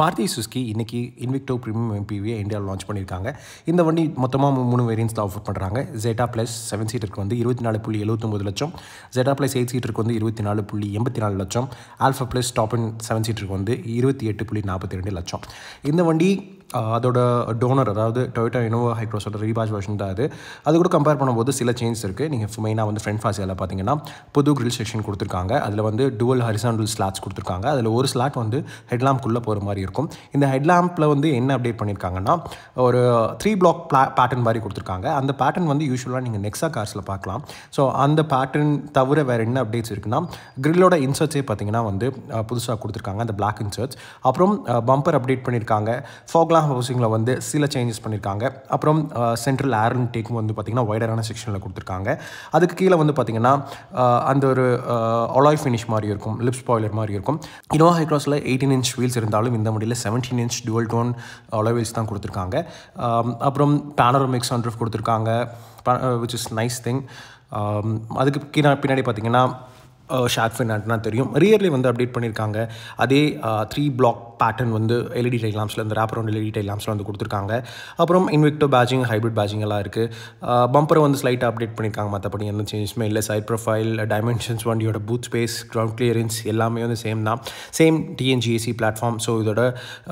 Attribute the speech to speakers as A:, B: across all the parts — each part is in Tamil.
A: மாருதி சுஸ்கி இன்றைக்கி இன்விக்டோ ப்ரீமியம் எம்பிவியை இந்தியாவில் லான்ச் பண்ணியிருக்காங்க இந்த வண்டி மொத்தமாக மூணு வேரியன்ஸில் ஆஃபர் பண்ணுறாங்க ஜெட்டா ப்ளஸ் செவன் சீட்டருக்கு வந்து இருபத்தி நாலு புள்ளி எழுபத்தொம்பது லட்சம் ஜெட்டா ப்ளஸ் எயிட் சீட்டருக்கு வந்து இருபத்தி நாலு புள்ளி எண்பத்தி நாலு லட்சம் alpha plus top end seven சீட்டருக்கு வந்து இருபத்தி எட்டு புள்ளி நாற்பத்தி ரெண்டு லட்சம் இந்த வண்டி ஆஹ், அதோட டோனர் அதாவது டொயோட்டா இனோவா ஹைக்ரோஸோட ரீபாஜ் வெர்ஷன் தான் அது அது கூட கம்பேர் பண்ணும்போது சில சேஞ்ச் இருக்குது நீங்கள் மெயினாக வந்து ஃப்ரண்ட் ஃபாசியாவில் பார்த்தீங்கன்னா புது கிரில் செக்ஷன் கொடுத்துருக்காங்க அதில் வந்து டுவல் ஹரிசாண்டல் ஸ்லாட்ஸ் கொடுத்துருக்காங்க அதில் ஒரு ஸ்லாட் வந்து ஹெட்லாம்ப்குள்ளே போகிற மாதிரி இருக்கும் இந்த ஹெட்லாம்பில் வந்து என்ன அப்டேட் பண்ணியிருக்காங்கன்னா ஒரு த்ரீ பிளாக் பிளா பேட்டர்ன் மாதிரி கொடுத்துருக்காங்க அந்த பேட்டர்ன் வந்து யூஸ்வலாக நீங்கள் நெக்ஸா கார்ஸில் பார்க்கலாம் ஸோ அந்த பேட்டர்ன் தவிர வேறு என்ன அப்டேட்ஸ் இருக்குன்னா கிரில்லோட இன்சர்ட்ஸே பார்த்தீங்கன்னா வந்து புதுசாக கொடுத்துருக்காங்க அந்த பிளாக் இன்சர்ட்ஸ் அப்புறம் பம்பர் அப்டேட் பண்ணியிருக்காங்க ஃபாக்லாம் ஹவுசிங்கில் வந்து சில சேஞ்சஸ் பண்ணியிருக்காங்க அப்புறம் சென்ட்ரல் ஏர்ன் டேக்கும் வந்து பார்த்திங்கன்னா வைடரான செக்ஷனில் கொடுத்துருக்காங்க அதுக்கு கீழே வந்து பார்த்திங்கன்னா அஹ், அந்த ஒரு அலாய் ஃபினிஷ் மாதிரி இருக்கும் லிப் ஸ்பாய்லர் மாதிரி இருக்கும் இனோவா ஹைக்ராஸில் எயிட்டீன் இன்ச் வீல்ஸ் இருந்தாலும் இந்த வண்டியில் seventeen inch dual tone alloy wheels தான் கொடுத்துருக்காங்க அம், அப்புறம் பேனரோமிக் சன்ரூஃப் கொடுத்துருக்காங்க விச் இஸ் நைஸ் திங் அதுக்கு கீழே பின்னாடி பார்த்தீங்கன்னா ஷார்ட் ஃபின் ஆண்ட்னா தெரியும் ரியர்லி வந்து அப்டேட் பண்ணியிருக்காங்க அதே த்ரீ பிளாக் பேட்டர்ன் வந்து எல்இடி டைல் லாம்ஸில் இந்த ரேப் அரௌண்ட் எல்இடி டைல் லாம்ஸில் வந்து கொடுத்துருக்காங்க அப்புறம் இன்விக்டோ பேஜிங் ஹைப்ரிட் பேஜிங் எல்லாம் இருக்குது பம்பரை வந்து ஸ்லைட்டாக அப்டேட் பண்ணியிருக்காங்க மற்றபடி எந்த சேஞ்சஸுமே இல்லை சைட் ப்ரொஃபைல் டைமென்ஷன்ஸ் வண்டியோட பூத் ஸ்பேஸ் கிரவுண்ட் கிளியரன்ஸ் எல்லாமே வந்து சேம் தான் சேம் டிஎன்ஜிஏசி பிளாட்ஃபார்ம் ஸோ இதோட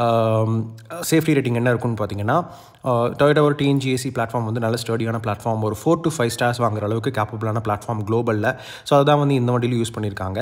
A: சேஃப்டி ரேட்டிங் என்ன இருக்குன்னு பார்த்தீங்கன்னா டொயோட்டா ஒரு டிஎன்ஜிஏசி பிளாட்ஃபார்ம் வந்து நல்ல ஸ்டடியான பிளாட்ஃபார்ம் ஒரு ஃபோர் டு ஃபைவ் ஸ்டார்ஸ் வாங்குற அளவுக்கு கேப்பபிளான பிளாட்ஃபார்ம் குளோபலில் ஸோ அதுதான் வந்து இந்த வண்டியில் யூஸ் பண்ணியிருக்காங்க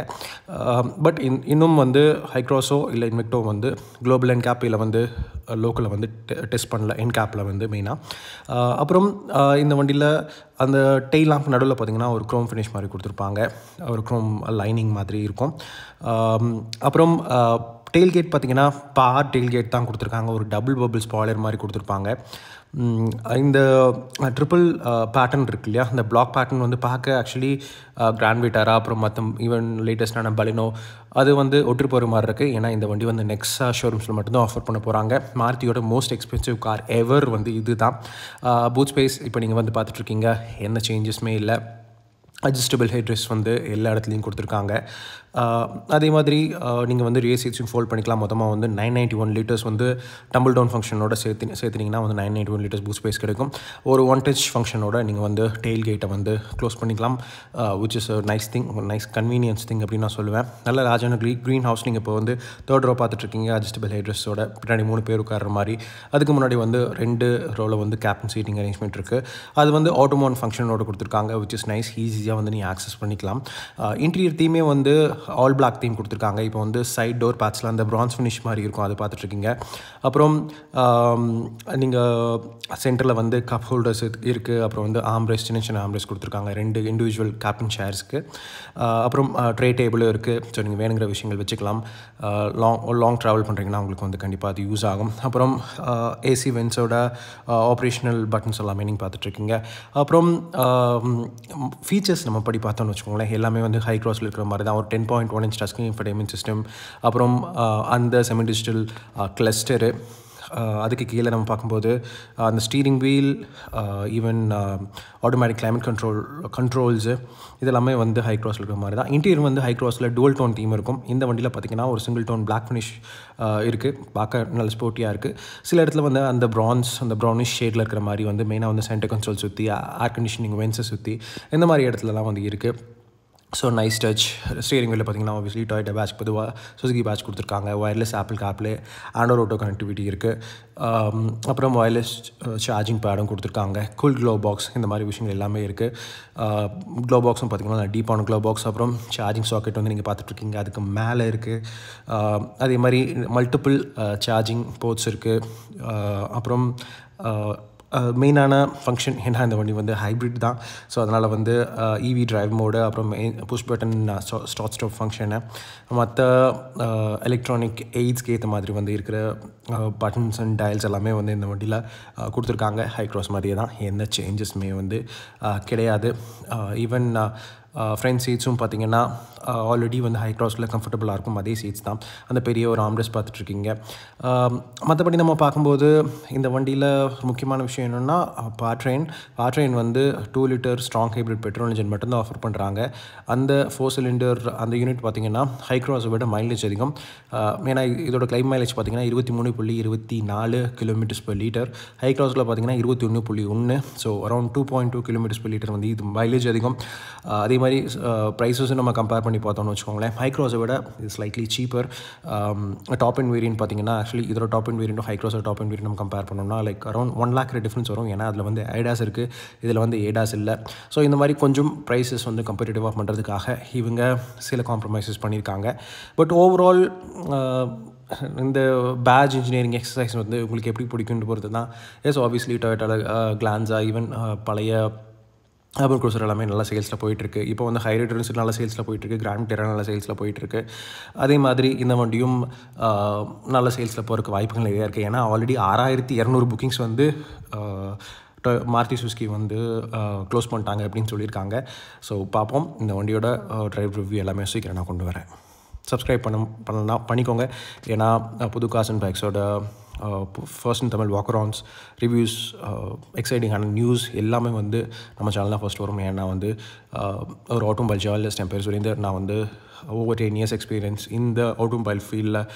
A: பட் இன் இன்னும் வந்து ஹைக்ரோஸோ இல்லை இன்வெக்டோ வந்து குளோபல் என் கேப் இல்லை வந்து லோக்கலில் வந்து டெஸ்ட் பண்ணல என் கேப்பில் வந்து மெயினாக அப்புறம் அஹ், இந்த வண்டியில் அந்த டெய்ல் லாம்ப் நடுவில் பார்த்தீங்கன்னா ஒரு க்ரோம் ஃபினிஷ் மாதிரி கொடுத்துருப்பாங்க ஒரு க்ரோம் லைனிங் மாதிரி இருக்கும் ஆம், அப்புறம் டெயில் கேட் பார்த்தீங்கன்னா பார் டெயில் கேட் தான் கொடுத்துருக்காங்க ஒரு டபுள் பபிள் ஸ்பாய்லர் மாதிரி கொடுத்துருப்பாங்க ம், இந்த ட்ரிபிள் பேட்டர்ன் இருக்கு இல்லையா இந்த பிளாக் பேட்டர்ன் வந்து பார்க்க ஆக்சுவலி கிராண்ட் வீட்டாரா அப்புறம் மற்ற ஈவன் லேட்டஸ்டான பலினோ அது வந்து ஒட்டு போகிற மாதிரி இருக்குது ஏன்னா இந்த வண்டி வந்து நெக்ஸா ஷோரூம்ஸில் மட்டும்தான் ஆஃபர் பண்ண போகிறாங்க மாருதியோட மோஸ்ட் எக்ஸ்பென்சிவ் கார் எவர் வந்து இது தான் பூத் ஸ்பேஸ் இப்போ நீங்கள் வந்து பார்த்துட்ருக்கீங்க எந்த சேஞ்சஸுமே இல்லை அட்ஜஸ்டபிள் ஹெட்ரெஸ் வந்து எல்லா இடத்துலையும் கொடுத்துருக்காங்க ஆஹ் அதே மாதிரி நீங்கள் வந்து ரியர் சீட்ஸும் ஃபோல்ட் பண்ணிக்கலாம் மொத்தமாக வந்து நைன் நைன்ட்டி ஒன் லிட்டர்ஸ் வந்து டம்பிள் டவுன் ஃபங்க்ஷனோட சேர்த்து சேர்த்துனீங்கன்னா வந்து nine ninety one litres boost space கிடைக்கும் ஒரு ஒன் டச் ஃபங்க்ஷனோட நீங்கள் வந்து டெயில் கேட்டை வந்து க்ளோஸ் பண்ணிக்கலாம் which is nice thing nice convenience thing அப்படின்னு நான் சொல்லுவேன் நல்ல ராஜான க்ரீ க்ரீன் ஹவுஸ் நீங்கள் இப்போ வந்து தேர்ட் ரோ பார்த்துட்ருக்கீங்க அட்ஜஸ்டபிள் ஹெட்ரெஸோட பின்னாடி மூணு பேர் உட்கார்ற மாதிரி அதுக்கு முன்னாடி வந்து ரெண்டு ரோவில் வந்து கேப்டன் சீட்டிங் அரேஞ்ச்மெண்ட் இருக்குது அது வந்து ஆட்டோமோன் ஃபங்க்ஷனோட கொடுத்துருக்காங்க விச் இஸ் நைஸ் ஈஸியாக வந்து நீங்கள் ஆக்சஸ் பண்ணிக்கலாம் இன்டீரியர் தீமே வந்து ஆல் பிளாக் தீம் கொடுத்துருக்காங்க இப்போ வந்து சைட் டோர் பேட்ச்சில் அந்த ப்ரான்ஸ் ஃபினிஷ் மாதிரி இருக்கும் அது பார்த்துட்ருக்கீங்க அப்புறம் நீங்கள் சென்டரில் வந்து கப் ஹோல்டர்ஸ் இருக்குது அப்புறம் வந்து ஆம்ரேஸ் சின்ன சின்ன ஆம்ரேஸ் கொடுத்துருக்காங்க ரெண்டு இண்டிவிஜுவல் கேப்டன் ஷேர்ஸ்க்கு அப்புறம் ட்ரே டேபிளும் இருக்குது ஸோ நீங்கள் வேணுங்கிற விஷயங்கள் வச்சுக்கலாம் லாங் லாங் ட்ராவல் பண்ணுறீங்கன்னா உங்களுக்கு வந்து கண்டிப்பாக அது யூஸ் ஆகும் அப்புறம் ஏசி வென்ஸோட ஆப்ரேஷனல் பட்டன்ஸ் எல்லாமே நீங்கள் பார்த்துட்ருக்கீங்க அப்புறம் ஃபீச்சர்ஸ் நம்ம படி பார்த்தோம்னு வச்சுக்கோங்களேன் எல்லாமே வந்து ஹை க்ராஸில் இருக்கிற மாதிரி தான் ஒரு டென் பாயிண்ட் ஒன் இன்ச் டஸ்கிங் இன்ஃபர்டைன்மெண்ட் சிஸ்டம் அப்புறம் ஆஹ், அந்த செமி டிஜிட்டல் கிளஸ்டரு அதுக்கு கீழே நம்ம பார்க்கும்போது ஆஹ், அந்த steering wheel even automatic climate control கண்ட்ரோல்ஸு இதெல்லாமே வந்து ஹை க்ராஸில் இருக்கிற மாதிரி தான் இன்டீரியர் வந்து ஹை க்ராஸில் dual டோன் தீம் இருக்கும் இந்த வண்டியில் பார்த்தீங்கன்னா ஒரு சிங்கிள் டோன் பிளாக் ஃபினிஷ் இருக்குது பார்க்க நல்ல ஸ்போர்ட்டியாக இருக்குது சில இடத்துல வந்து அந்த ப்ரான்ஸ் அந்த ப்ரௌனிஷ் ஷேடில் இருக்கிற மாதிரி வந்து மெயினாக வந்து சென்டர் கன்சோல் சுற்றி ஏர் கண்டிஷனிங் வென்ஸை சுற்றி இந்த மாதிரி இடத்துலலாம் வந்து இருக்குது ஸோ நைஸ் டச் ஸ்டியரிங் வீலில் பார்த்தீங்கன்னா ஆப்வியஸ்லி டொயட்டா பேட்ச் பொதுவாக சுசுகி பேட்ச் கொடுத்துருக்காங்க wireless Apple CarPlay Android Auto connectivity இருக்குது அப்புறம் ஒயர்லெஸ் சார்ஜிங் பேடும் கொடுத்துருக்காங்க கூல் க்ளோ பாக்ஸ் இந்த மாதிரி விஷயங்கள் எல்லாமே இருக்குது க்ளோ பாக்ஸும் பார்த்தீங்கன்னா டீப்பான க்ளோ பாக்ஸ் அப்புறம் சார்ஜிங் சாக்கெட் வந்து நீங்கள் பார்த்துட்ருக்கீங்க அதுக்கு மேலே இருக்குது அதே மாதிரி மல்டிபிள் சார்ஜிங் போர்ட்ஸ் இருக்குது அப்புறம் மெயினான ஃபங்க்ஷன் ஏன்னா இந்த வண்டி வந்து ஹைப்ரிட் தான் ஸோ அதனால் வந்து இவி டிரைவ் மோடு அப்புறம் புஷ் பட்டன் ஸ்டாட் ஸ்டாப் ஃபங்க்ஷனு மற்ற எலக்ட்ரானிக் எய்ட்ஸ்க்கு ஏற்ற மாதிரி வந்து இருக்கிற பட்டன்ஸ் அண்ட் டயல்ஸ் எல்லாமே வந்து இந்த வண்டியில் கொடுத்துருக்காங்க ஹை க்ராஸ் மாதிரியே தான் எந்த சேஞ்சஸுமே வந்து அஹ், கிடையாது ஈவன் ஃப்ரண்ட் சீட்ஸும் பார்த்தீங்கன்னா ஆல்ரெடி வந்து ஹை க்ராஸில் கம்ஃபர்டபுளாக இருக்கும் அதே சீட்ஸ் தான் அந்த பெரிய ஒரு ஆம்ரெஸ் பார்த்துட்ருக்கீங்க மற்றபடி நம்ம பார்க்கும்போது இந்த வண்டியில் முக்கியமான விஷயம் என்னென்னா பார் ட்ரெயின் பார் ட்ரெயின் வந்து two litre strong hybrid petrol engine மட்டும்தான் ஆஃபர் பண்ணுறாங்க அந்த ஃபோர் சிலிண்டர் அந்த யூனிட் பார்த்திங்கன்னா ஹை க்ராஸை விட மைலேஜ் அதிகம் ஏன்னா இதோட கிளைம் மைலேஜ் பார்த்திங்கன்னா இருபத்தி மூணு புள்ளி இருபத்தி நாலு கிலோமீட்டர்ஸ் per லிட்டர் ஹை க்ராஸில் பார்த்திங்கன்னா இருபத்தி ஒன்று புள்ளி ஒன்று so around two point two kilometres per litre வந்து இது மைலேஜ் அதிகம் அதே மாதிரி ப்ரைஸஸும் நம்ம கம்பேர் பண்ணி பார்த்தோம்னு வச்சுக்கோங்களேன் ஹை க்ராஸை விட இது slightly cheaper top end variant பார்த்தீங்கன்னா ஆக்சுவலி இதோட டாப் அண்ட் வேரியண்ட்டும் ஹை க்ராஸோட டாப் அண்ட் வேரியண்ட் நம்ம கம்பேர் பண்ணோம்னா like around one lakh difference வரும் ஏன்னா அதில் வந்து ஐடாஸ் இருக்குது இதில் வந்து ஏடாஸ் இல்லை ஸோ இந்த மாதிரி கொஞ்சம் ப்ரைஸஸ் வந்து கம்பேரிட்டிவாக பண்ணுறதுக்காக இவங்க சில காம்ப்ரமைசஸ் பண்ணியிருக்காங்க பட் ஓவரால் இந்த பேட்ச் இன்ஜினியரிங் எக்ஸசைஸ் வந்து உங்களுக்கு எப்படி பிடிக்கும்னு பொறுத்து தான் எஸ் ஆப்வியஸ்லி டொயோட்டாவில் கிளான்ஸா ஈவன் பழைய அர்பன் க்ரூசர் எல்லாமே நல்ல சேல்ஸில் போயிட்டுருக்கு இப்போ வந்து ஹைரைடர்ஸ் நல்ல சேல்ஸில் போயிட்டுருக்கு கிராண்ட் டெரா நல்ல சேல்ஸில் போயிட்டுருக்கு அதே மாதிரி இந்த வண்டியும் நல்ல சேல்ஸில் போகிறதுக்கு வாய்ப்புகள் நிறையா இருக்குது ஏன்னா ஆல்ரெடி ஆறாயிரத்தி இரநூறு புக்கிங்ஸ் வந்து மாருதி சுஸ்கி வந்து க்ளோஸ் பண்ணிட்டாங்க அப்படின்னு சொல்லியிருக்காங்க ஸோ பார்ப்போம் இந்த வண்டியோட ட்ரைவ் ரிவ்யூ எல்லாமே சீக்கிரம் நான் கொண்டு வரேன் சப்ஸ்கிரைப் பண்ண பண்ணலாம் பண்ணிக்கோங்க ஏன்னா புது காஸ் அண்ட் பைக்ஸோட first in Tamil walkarounds reviews எக்ஸைட்டிங்கான நியூஸ் எல்லாமே வந்து நம்ம சேனலில் ஃபர்ஸ்ட் வரும் ஏன்னா வந்து ஒரு ஆட்டோமொபைல் ஜேர்னலிஸ்ட் என் பேர் சுரேந்தர் நான் வந்து ஓவர் டென் இயர்ஸ் எக்ஸ்பீரியன்ஸ் இந்த ஆட்டோமொபைல் ஃபீல்டில்